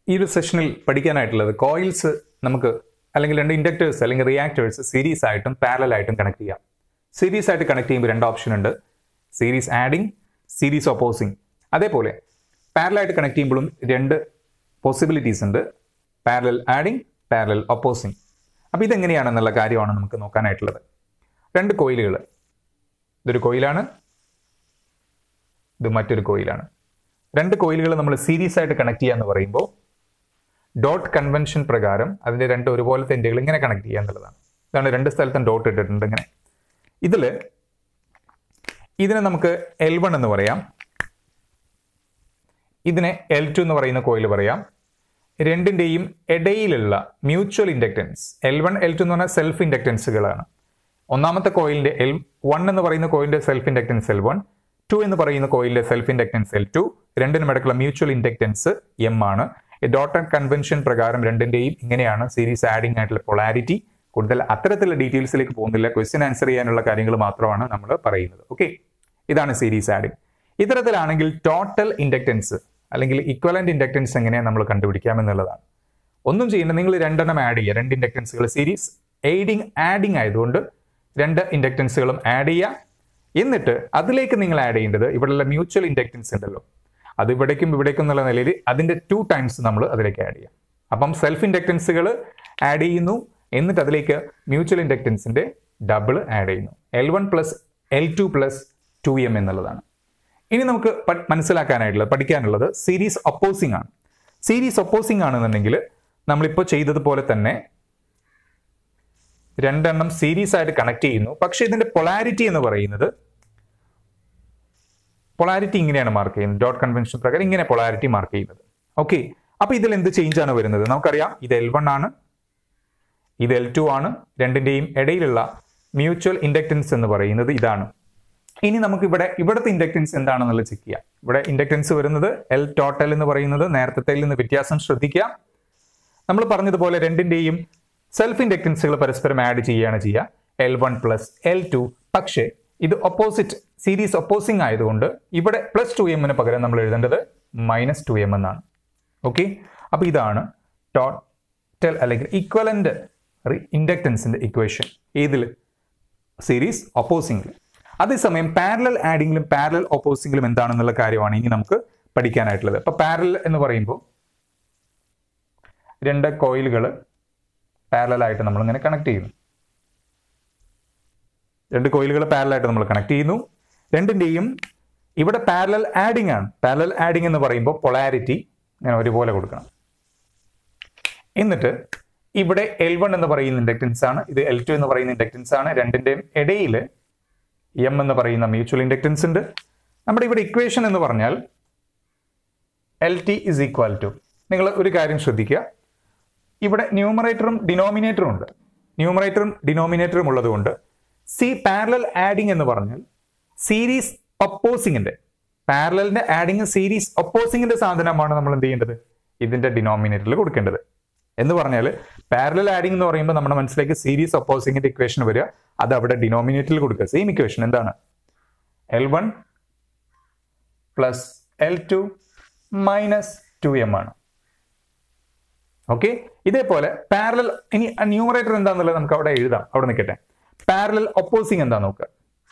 ഈ ഒരു സെഷനിൽ പഠിക്കാനായിട്ടുള്ളത് കോയിൽസ് നമുക്ക് അല്ലെങ്കിൽ രണ്ട് ഇൻഡക്ടേഴ്സ് അല്ലെങ്കിൽ റിയാക്ടേഴ്സ് സീരീസ് ആയിട്ടും പാരലൽ ആയിട്ടും കണക്ട് ചെയ്യാം സീരീസ് ആയിട്ട് കണക്ട് ചെയ്യുമ്പോൾ രണ്ട് ഓപ്ഷൻ ഉണ്ട് സീരീസ് ആഡിങ് സീരീസ് ഓപ്പോസിങ് അതേപോലെ പാരലൽ ആയിട്ട് കണക്ട് ചെയ്യുമ്പോഴും രണ്ട് പോസിബിലിറ്റീസ് ഉണ്ട് പാരലൽ ആഡിങ് പാരലൽ ഓപ്പോസിങ് അപ്പോൾ ഇതെങ്ങനെയാണെന്നുള്ള കാര്യമാണ് നമുക്ക് നോക്കാനായിട്ടുള്ളത് രണ്ട് കോയിലുകൾ ഇതൊരു കോയിലാണ് ഇത് മറ്റൊരു കോയിലാണ് രണ്ട് കോയിലുകൾ നമ്മൾ സീരീസ് ആയിട്ട് കണക്ട് ചെയ്യുക എന്ന് പറയുമ്പോൾ ഡോട്ട് കൺവെൻഷൻ പ്രകാരം അതിന്റെ രണ്ട് ഒരുപോലത്തെ എൻഡുകൾ ഇങ്ങനെ കണക്ട് ചെയ്യുക എന്നുള്ളതാണ് ഇതാണ് രണ്ട് സ്ഥലത്തും ഡോട്ട് ഇട്ടിട്ടുണ്ട് ഇങ്ങനെ ഇതിൽ ഇതിനെ നമുക്ക് എൽ വൺ എന്ന് പറയാം ഇതിനെ എൽ ടു എന്ന് പറയുന്ന കോയിൽ പറയാം രണ്ടിന്റെയും ഇടയിലുള്ള mutual inductance L one L two എന്ന് പറഞ്ഞാൽ സെൽഫ് ഇൻഡക്റ്റൻസുകളാണ് ഒന്നാമത്തെ കോയിലിന്റെ എൽ വൺ എന്ന് പറയുന്ന കോയിലിന്റെ self inductance L one two എന്ന് പറയുന്ന കോയിലിന്റെ സെൽഫ് ഇൻഡക്റ്റൻസ് എൽ ടു രണ്ടിനും ഇടയ്ക്കുള്ള മ്യൂച്വൽ ഇൻഡക്റ്റൻസ് എം ആണ് ഡോട്ടർ കൺവെൻഷൻ പ്രകാരം രണ്ടിന്റെയും ഇങ്ങനെയാണ് സീരീസ് ആഡിംഗ് ആയിട്ടുള്ള പൊളാരിറ്റി കൂടുതൽ അത്തരത്തിലുള്ള ഡീറ്റെയിൽസിലേക്ക് പോകുന്നില്ല ക്വസ്റ്റ്യൻ ആൻസർ ചെയ്യാനുള്ള കാര്യങ്ങൾ മാത്രമാണ് നമ്മൾ പറയുന്നത് ഓക്കെ ഇതാണ് സീരീസ് ആഡിംഗ് ഇത്തരത്തിലാണെങ്കിൽ ടോട്ടൽ ഇൻഡക്റ്റൻസ് അല്ലെങ്കിൽ ഇക്വലന്റ് ഇൻഡക്റ്റൻസ് എങ്ങനെയാണ് നമ്മൾ കണ്ടുപിടിക്കാം എന്നുള്ളതാണ് ഒന്നും ചെയ്യേണ്ട നിങ്ങൾ രണ്ടെണ്ണം ആഡ് ചെയ്യുക രണ്ട് ഇൻഡക്റ്റൻസുകൾ സീരീസ് എയ്ഡിങ് ആഡിങ് ആയതുകൊണ്ട് രണ്ട് ഇൻഡക്റ്റൻസുകളും ആഡ് ചെയ്യുക എന്നിട്ട് അതിലേക്ക് നിങ്ങൾ ആഡ് ചെയ്യേണ്ടത് ഇവിടെയുള്ള മ്യൂച്വൽ ഇൻഡക്റ്റൻസ് ഉണ്ടല്ലോ അത് ഇവിടേക്കും ഇവിടേക്കും എന്നുള്ള നിലയിൽ അതിന്റെ ടു ടൈംസ് നമ്മൾ അതിലേക്ക് ആഡ് ചെയ്യാം അപ്പം സെൽഫ് ഇൻഡക്റ്റൻസുകൾ ആഡ് ചെയ്യുന്നു എന്നിട്ട് അതിലേക്ക് മ്യൂച്വൽ ഇൻഡക്റ്റൻസിന്റെ ഡബിൾ ആഡ് ചെയ്യുന്നു L one plus L two plus two M എന്നുള്ളതാണ് ഇനി നമുക്ക് പ- മനസ്സിലാക്കാനായിട്ടുള്ളത് പഠിക്കാനുള്ളത് സീരീസ് ഒപ്പോസിംഗ് ആണ് സീരീസ് ഒപ്പോസിംഗ് ആണെന്നുണ്ടെങ്കിൽ നമ്മളിപ്പോൾ ചെയ്തതുപോലെ തന്നെ രണ്ടെണ്ണം സീരീസ് ആയിട്ട് കണക്ട് ചെയ്യുന്നു പക്ഷെ ഇതിന്റെ പൊളാരിറ്റി എന്ന് പറയുന്നത് പൊളാരിറ്റി ഇങ്ങനെയാണ് മാർക്ക് ചെയ്യുന്നത് ഡോട്ട് കൺവെൻഷൻ പ്രകാരം ഇങ്ങനെ പൊളാരിറ്റി മാർക്ക് ചെയ്യുന്നത് ഓക്കെ അപ്പൊ ഇതിൽ എന്ത് ചേഞ്ച് ആണ് വരുന്നത് നമുക്കറിയാം ഇത് എൽ വൺ ആണ് ഇത് എൽ ടു ആണ് രണ്ടിന്റെയും ഇടയിലുള്ള മ്യൂച്വൽ ഇൻഡക്റ്റൻസ് എന്ന് പറയുന്നത് ഇതാണ് ഇനി നമുക്ക് ഇവിടെ ഇവിടുത്തെ ഇൻഡക്റ്റൻസ് എന്താണെന്നുള്ളത് ചെക്ക് ചെയ്യാം ഇവിടെ ഇൻഡക്റ്റൻസ് വരുന്നത് എൽ ടോട്ടൽ എന്ന് പറയുന്നത് നേരത്തെ നിന്ന് വ്യത്യാസം ശ്രദ്ധിക്കുക നമ്മൾ പറഞ്ഞതുപോലെ രണ്ടിന്റെയും സെൽഫ് ഇൻഡക്റ്റൻസുകൾ പരസ്പരം ആഡ് ചെയ്യുകയാണ് ചെയ്യുക L one plus L two പക്ഷേ ഇത് ഒപ്പോസിറ്റ് സീരീസ് ഒപ്പോസിംഗ് ആയതുകൊണ്ട് ഇവിടെ പ്ലസ് ടു എമ്മിന് പകരം നമ്മൾ എഴുതേണ്ടത് മൈനസ് ടു എം എന്നാണ് ഓക്കെ അപ്പോൾ ഇതാണ് ടോട്ടൽ അല്ലെങ്കിൽ ഈക്വലന്റ് ഇൻഡക്റ്റൻസിന്റെ ഇക്വേഷൻ ഏതിൽ സീരീസ് ഒപ്പോസിംഗിൽ അതേസമയം പാരലൽ ആഡിങ്ങിലും പാരലൽ ഓപ്പോസിംഗിലും എന്താണെന്നുള്ള കാര്യമാണ് ഇനി നമുക്ക് പഠിക്കാനായിട്ടുള്ളത് അപ്പൊ പാരലൽ എന്ന് പറയുമ്പോൾ രണ്ട് കോയിലുകൾ പാരലൽ ആയിട്ട് നമ്മൾ ഇങ്ങനെ കണക്ട് ചെയ്യുന്നു രണ്ട് കോയിലുകൾ പാരലൽ ആയിട്ട് നമ്മൾ കണക്ട് ചെയ്യുന്നു രണ്ടിന്റെയും ഇവിടെ പാരലൽ ആഡിംഗ് ആണ് പാരലൽ ആഡിംഗ് എന്ന് പറയുമ്പോൾ പൊളാരിറ്റി ഇങ്ങനെ ഒരുപോലെ കൊടുക്കണം എന്നിട്ട് ഇവിടെ എൽ വൺ എന്ന് പറയുന്ന ഇൻഡക്റ്റൻസ് ആണ് ഇത് എൽ ടു എന്ന് പറയുന്ന ഇൻഡക്റ്റൻസ് ആണ് രണ്ടിന്റെയും ഇടയിൽ എം എന്ന് പറയുന്ന മ്യൂച്വൽ ഇൻഡക്റ്റൻസ് ഉണ്ട് നമ്മുടെ ഇവിടെ ഇക്വേഷൻ എന്ന് പറഞ്ഞാൽ L T is equal to നിങ്ങൾ ഒരു കാര്യം ശ്രദ്ധിക്കുക ഇവിടെ ന്യൂമറേറ്ററും ഡിനോമിനേറ്ററും ഉണ്ട് ന്യൂമറേറ്ററും ഡിനോമിനേറ്ററും ഉള്ളതുകൊണ്ട് സി പാരലൽ ആഡിംഗ് എന്ന് പറഞ്ഞാൽ സീരീസ് ഒപ്പോസിങ്ങിന്റെ പാരലലിന്റെ ആഡിങ് സീരീസ് ഒപ്പോസിങ്ങിന്റെ സാധനമാണ് നമ്മൾ എന്ത് ചെയ്യേണ്ടത് ഇതിന്റെ ഡിനോമിനേറ്ററിൽ കൊടുക്കേണ്ടത് എന്ന് പറഞ്ഞാൽ പാരലൽ ആഡിംഗ് എന്ന് പറയുമ്പോൾ നമ്മുടെ മനസ്സിലേക്ക് സീരീസ് ഒപ്പോസിങ്ങിന്റെ ഇക്വേഷൻ വരിക അത് അവിടെ ഡിനോമിനേറ്ററിൽ കൊടുക്കുക സെയിം ഇക്വേഷൻ എന്താണ് L one plus L two minus two M ആണ് ഓക്കെ ഇതേപോലെ പാരലൽ ഇനി ന്യൂമറേറ്റർ എന്താണെന്നുള്ളത് നമുക്ക് അവിടെ എഴുതാം അവിടെ നിൽക്കട്ടെ പാരലൽ ഒപ്പോസിങ് എന്താ നോക്കുക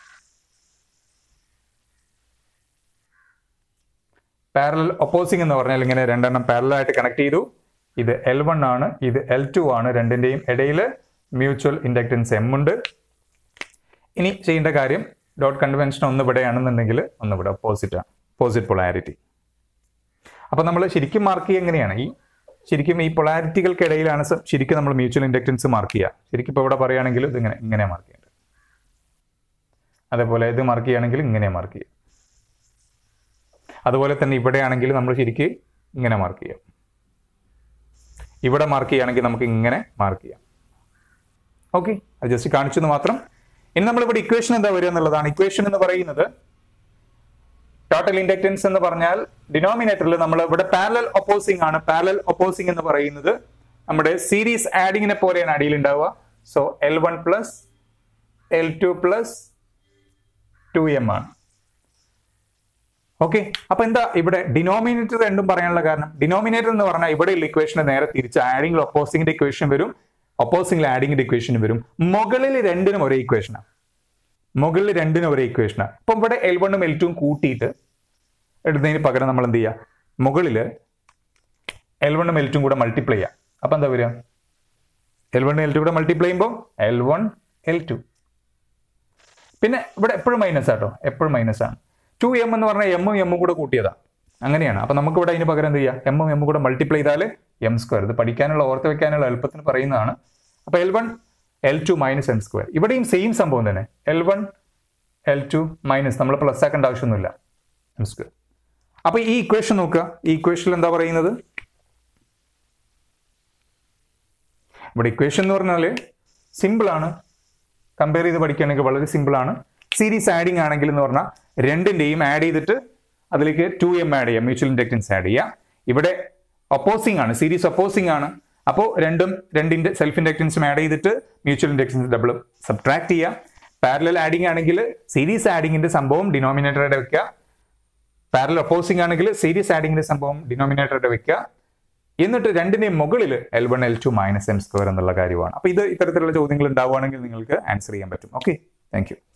പാരലൽ ഒപ്പോസിങ് എന്ന് പറഞ്ഞാൽ ഇങ്ങനെ രണ്ടെണ്ണം പാരലൽ ആയിട്ട് കണക്ട് ചെയ്തു ഇത് എൽ വൺ ആണ് ഇത് എൽ ടു ആണ് രണ്ടിന്റെയും ഇടയിൽ മ്യൂച്വൽ ഇൻഡക്റ്റൻസ് എം ഉണ്ട് ഇനി ചെയ്യേണ്ട കാര്യം ഡോട്ട് കൺവെൻഷൻ ഒന്ന് ഇവിടെയാണെന്നുണ്ടെങ്കിൽ ഒന്ന് ഇവിടെ ഓപ്പോസിറ്റ് ആണ് ഓപ്പോസിറ്റ് പൊളാരിറ്റി അപ്പൊ നമ്മൾ ശരിക്കും മാർക്ക് ചെയ്യുക എങ്ങനെയാണ് ഈ ശരിക്കും ഈ പൊളാരിറ്റികൾക്കിടയിലാണ് സ- ശരിക്കും നമ്മൾ മ്യൂച്വൽ ഇൻഡക്റ്റൻസ് മാർക്ക് ചെയ്യുക ശരിക്കും ഇപ്പോൾ ഇവിടെ പറയുകയാണെങ്കിൽ ഇത് ഇങ്ങനെ ഇങ്ങനെ മാർക്ക് ചെയ്യേണ്ടത് അതേപോലെ ഇത് മാർക്ക് ചെയ്യുകയാണെങ്കിൽ ഇങ്ങനെ മാർക്ക് ചെയ്യുക അതുപോലെ തന്നെ ഇവിടെയാണെങ്കിൽ നമ്മൾ ശരിക്ക് ഇങ്ങനെ മാർക്ക് ചെയ്യാം ഇവിടെ മാർക്ക് ചെയ്യുകയാണെങ്കിൽ നമുക്ക് ഇങ്ങനെ മാർക്ക് ചെയ്യാം ഓക്കെ അത് ജസ്റ്റ് കാണിച്ചെന്ന് മാത്രം ഇനി നമ്മളിവിടെ ഇക്വേഷൻ എന്താ വരിക എന്നുള്ളതാണ് ഇക്വേഷൻ എന്ന് പറയുന്നത് ടോട്ടൽ ഇൻഡക്റ്റൻസ് എന്ന് പറഞ്ഞാൽ ഡിനോമിനേറ്ററിൽ നമ്മൾ ഇവിടെ പാരലൽ ഒപ്പോസിംഗ് ആണ് പാരലൽ ഒപ്പോസിംഗ് എന്ന് പറയുന്നത് നമ്മുടെ സീരീസ് ആഡിങ്ങിനെ പോലെയാണ് അടിയിൽ ഉണ്ടാവുക so L one plus L two plus two M ആണ് ഓക്കെ അപ്പൊ എന്താ ഇവിടെ ഡിനോമിനേറ്റർ രണ്ടും പറയാനുള്ള കാരണം ഡിനോമിനേറ്റർ എന്ന് പറഞ്ഞാൽ ഇവിടെയുള്ള ഇക്വേഷന് നേരെ തിരിച്ച് ആഡിംഗിൽ ഒപ്പോസിംഗിന്റെ ഇക്വേഷൻ വരും ഒപ്പോസിംഗിൽ ആഡിംഗിന്റെ ഇക്വേഷൻ വരും മുകളിൽ രണ്ടിനും ഒരേ ഇക്വേഷനാണ് മുകളിൽ രണ്ടിനും ഒരേ ഇക്വേഷനാണ് ഇപ്പം ഇവിടെ എൽ വണ്ണും എൽ ടുവും കൂട്ടിയിട്ട് എടുത്തതിന് പകരം നമ്മൾ എന്ത് ചെയ്യുക മുകളിൽ എൽ വണ്ണും എൽ ടുവും കൂടെ മൾട്ടിപ്ലൈ ചെയ്യാം അപ്പൊ എന്താ വരിക എൽ വൺ എൽ ടു കൂടെ മൾട്ടിപ്ലൈ ചെയ്യുമ്പോൾ എൽ വൺ എൽ ടു പിന്നെ ഇവിടെ എപ്പോഴും മൈനസ് ആട്ടോ എപ്പോഴും മൈനസ് ആണ് ടു എം എന്ന് പറഞ്ഞാൽ എമ്മും എമ്മും കൂടെ കൂട്ടിയതാ അങ്ങനെയാണ് അപ്പൊ നമുക്ക് ഇവിടെ അതിന് പകരം എന്ത് ചെയ്യാം എമ്മും എമ്മും കൂടെ മൾട്ടിപ്ലൈ ചെയ്താൽ എം സ്ക്വയർ ഇത് പഠിക്കാനുള്ള ഓർത്ത് വെക്കാനുള്ള എളുപ്പത്തിന് പറയുന്നതാണ് അപ്പൊ L one L two minus M square ഇവിടെയും സെയിം സംഭവം തന്നെ L one L two minus നമ്മൾ പ്ലസ് ആക്കേണ്ട ആവശ്യമൊന്നുമില്ല എം സ്ക്വയർ അപ്പൊ ഈ ഇക്വേഷൻ നോക്കുക ഈ ഇക്വേഷനിൽ എന്താ പറയുന്നത് ഇവിടെ ഇക്വേഷൻ എന്ന് പറഞ്ഞാൽ സിമ്പിൾ ആണ് കമ്പയർ ചെയ്ത് പഠിക്കുകയാണെങ്കിൽ വളരെ സിമ്പിൾ ആണ് സീരീസ് ആഡിങ് ആണെങ്കിൽ എന്ന് പറഞ്ഞാൽ രണ്ടിന്റെയും ആഡ് ചെയ്തിട്ട് അതിലേക്ക് ടു എം ആഡ് ചെയ്യാം മ്യൂച്വൽ ഇൻഡക്റ്റൻസ് ആഡ് ചെയ്യാം ഇവിടെ ഒപ്പോസിംഗ് ആണ് സീരീസ് ഒപ്പോസിംഗ് ആണ് അപ്പോൾ രണ്ടും രണ്ടിന്റെ സെൽഫ് ഇൻഡക്റ്റൻസും ആഡ് ചെയ്തിട്ട് മ്യൂച്വൽ ഇൻഡക്റ്റൻസ് ഡബിൾ സബ്ട്രാക്ട് ചെയ്യാം പാരലൽ ആഡിങ് ആണെങ്കിൽ സീരീസ് ആഡിങ്ങിന്റെ സംഭവം ഡിനോമിനേറ്ററുടെ വെക്കുക പാരലൽ ഒപ്പോസിംഗ് ആണെങ്കിൽ സീരീസ് ആഡിങ്ങിന്റെ സംഭവം ഡിനോമിനേറ്ററുടെ വെക്കുക എന്നിട്ട് രണ്ടിന്റെയും മുകളിൽ L one L two minus M square എന്നുള്ള കാര്യമാണ് അപ്പൊ ഇത് ഇത്തരത്തിലുള്ള ചോദ്യങ്ങൾ ഉണ്ടാവുകയാണെങ്കിൽ നിങ്ങൾക്ക് ആൻസർ ചെയ്യാൻ പറ്റും ഓക്കെ താങ്ക് യു